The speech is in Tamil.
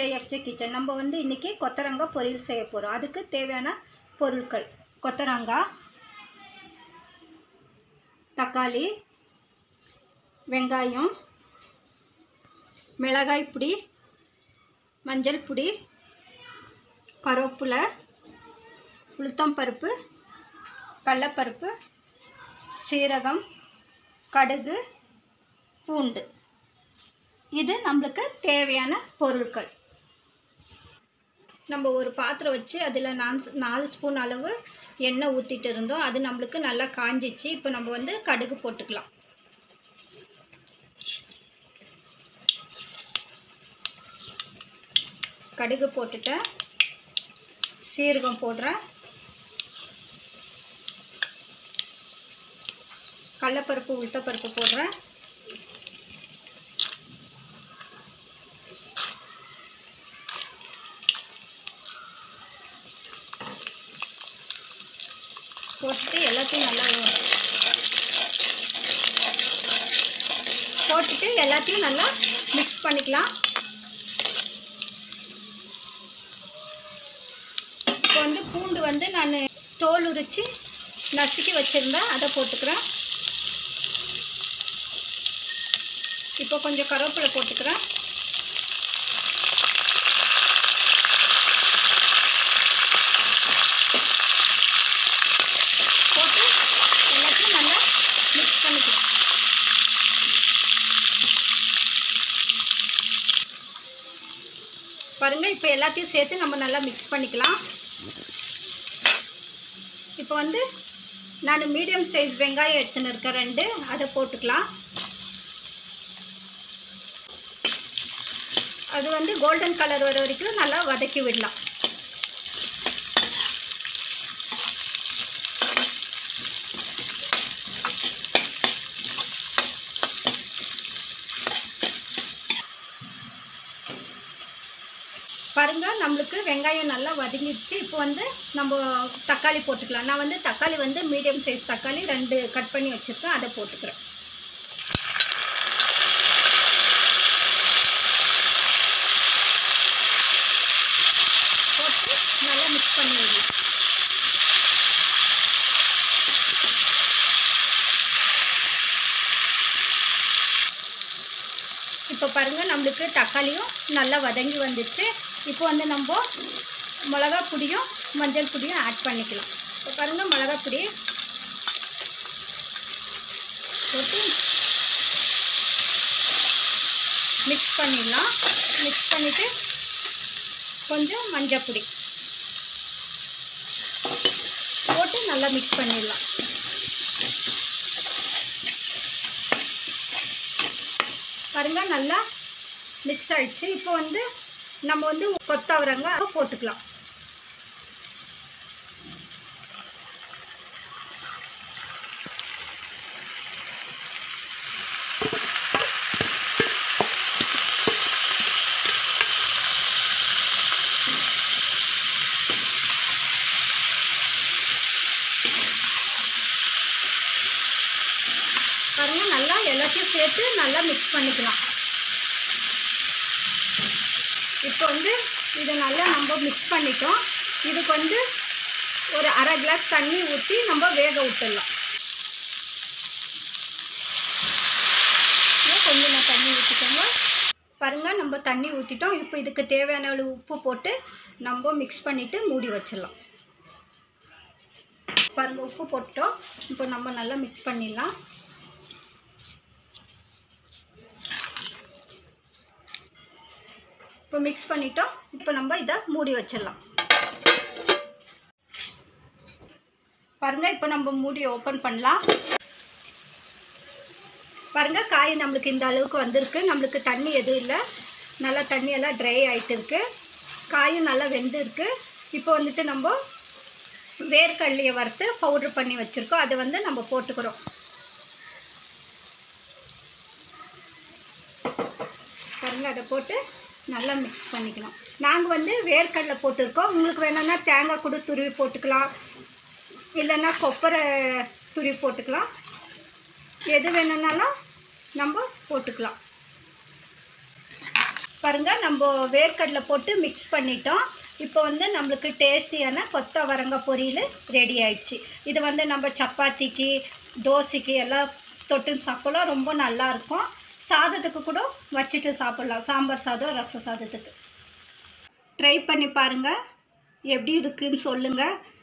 கேஎஃப்ஜே கிச்சன் நம்ம வந்து இன்றைக்கி கொத்தரங்காய் பொரியல் செய்ய போகிறோம் அதுக்கு தேவையான பொருட்கள் கொத்தரங்காய் தக்காளி வெங்காயம் மிளகாய் பொடி மஞ்சள் பொடி கருவேப்பிலை உளுத்தம்பருப்பு கடலப்பருப்பு சீரகம் கடுகு பூண்டு இது நம்மளுக்கு தேவையான பொருட்கள் நம்ம ஒரு பாத்திரம் வச்சு அதில் நான் நாலு ஸ்பூன் அளவு எண்ணெய் ஊற்றிட்டு இருந்தோம் அது நம்மளுக்கு நல்லா காஞ்சிச்சு இப்போ நம்ம வந்து கடுகு போட்டுக்கலாம் கடுகு போட்டுட்டேன் சீரகம் போடுறேன் கடலப்பருப்பு உளுத்தப்பருப்பு போடுறேன் போட்டுட்டு எல்லாத்தையும் நல்லா போட்டுட்டு எல்லாத்தையும் நல்லா மிக்ஸ் பண்ணிக்கலாம் இப்போ வந்து பூண்டு வந்து நான் தோல் உரித்து நசுக்கி வச்சுருந்தேன் அதை போட்டுக்கிறேன் இப்போ கொஞ்சம் கருவேப்பிலை போட்டுக்கிறேன் போட்டு எல்லாத்தையும் நல்லா மிக்ஸ் பண்ணிக்கலாம் பாருங்கள் இப்போ எல்லாத்தையும் சேர்த்து நம்ம நல்லா மிக்ஸ் பண்ணிக்கலாம் இப்போ வந்து நான் மீடியம் சைஸ் வெங்காயம் எடுத்துன்னு இருக்கேன் ரெண்டு அதை போட்டுக்கலாம் அது வந்து கோல்டன் கலர் வர வரைக்கும் நல்லா வதக்கி விடலாம் பாருங்க நம்மளுக்கு வெங்காயம் நல்லா வதங்கிடுச்சு இப்போ வந்து நம்ம தக்காளி போட்டுக்கலாம் நான் வந்து தக்காளி வந்து மீடியம் சைஸ் தக்காளி ரெண்டு கட் பண்ணி வச்சுருக்கேன் அதை போட்டுக்கிறேன் போட்டு நல்லா மிக்ஸ் பண்ணி விடலாம் இப்போ பாருங்கள் நம்மளுக்கு தக்காளியும் நல்லா வதங்கி வந்துச்சு இப்போ வந்து நம்ம மிளகா பொடியும் மஞ்சள் பொடியும் ஆட் பண்ணிக்கலாம் இப்போ பாருங்கள் மிளகா பொடி போட்டு மிக்ஸ் பண்ணிடலாம் மிக்ஸ் பண்ணிவிட்டு கொஞ்சம் மஞ்சள் பொடி போட்டு நல்லா மிக்ஸ் பண்ணிடலாம் பாருங்க நல்லா மிக்ஸ் ஆயிடுச்சு இப்போ வந்து நம்ம வந்து கொத்தவரங்காய் போட்டுக்கலாம் பாருங்க நல்லா எல்லாத்தையும் சேர்த்து நல்லா மிக்ஸ் பண்ணிக்கலாம் இப்போ வந்து இதை நல்லா நம்ம மிக்ஸ் பண்ணிட்டோம் இதுக்கு வந்து ஒரு அரை கிளாஸ் தண்ணி ஊற்றி நம்ம வேக விட்டுடலாம் இன்னும் கொஞ்சம் நான் தண்ணி ஊற்றிக்கோங்க பாருங்கள் நம்ம தண்ணி ஊற்றிட்டோம் இப்போ இதுக்கு தேவையான அளவு உப்பு போட்டு நம்ம மிக்ஸ் பண்ணிவிட்டு மூடி வச்சிடலாம் பாருங்கள் உப்பு போட்டோம் இப்போ நம்ம நல்லா மிக்ஸ் பண்ணிடலாம் இப்போ மிக்ஸ் பண்ணிட்டோம் இப்போ நம்ம இதை மூடி வச்சிடலாம் பாருங்கள் இப்போ நம்ம மூடி ஓப்பன் பண்ணலாம் பாருங்கள் காய் நம்மளுக்கு இந்த அளவுக்கு வந்திருக்கு நம்மளுக்கு தண்ணி எதுவும் இல்லை நல்லா தண்ணியெல்லாம் ட்ரை ஆகிட்டு இருக்கு காயும் நல்லா வெந்திருக்கு இப்போ வந்துட்டு நம்ம வேர்க்கடலையை வறுத்து பவுட்ரு பண்ணி வச்சுருக்கோம் அதை வந்து நம்ம போட்டுக்கிறோம் பாருங்கள் அதை போட்டு நல்லா மிக்ஸ் பண்ணிக்கணும் நாங்கள் வந்து வேர்க்கடலை போட்டிருக்கோம் உங்களுக்கு வேணும்னா தேங்காய் கூட துருவி போட்டுக்கலாம் இல்லைன்னா கொப்பரை துருவி போட்டுக்கலாம் எது வேணும்னாலும் நம்ம போட்டுக்கலாம் பாருங்கள் நம்ம வேர்க்கடலை போட்டு மிக்ஸ் பண்ணிட்டோம் இப்போ வந்து நம்மளுக்கு டேஸ்டியான கொத்தவரங்காய் பொரியல் ரெடி ஆயிடுச்சு இது வந்து நம்ம சப்பாத்திக்கு தோசைக்கு எல்லாம் தொட்டு சாப்பிடலாம் ரொம்ப நல்லா இருக்கும் சாதத்துக்கு கூட வச்சுட்டு சாப்பிட்லாம் சாம்பார் சாதம் ரச சாதத்துக்கு ட்ரை பண்ணி பாருங்கள் எப்படி இருக்குன்னு சொல்லுங்கள்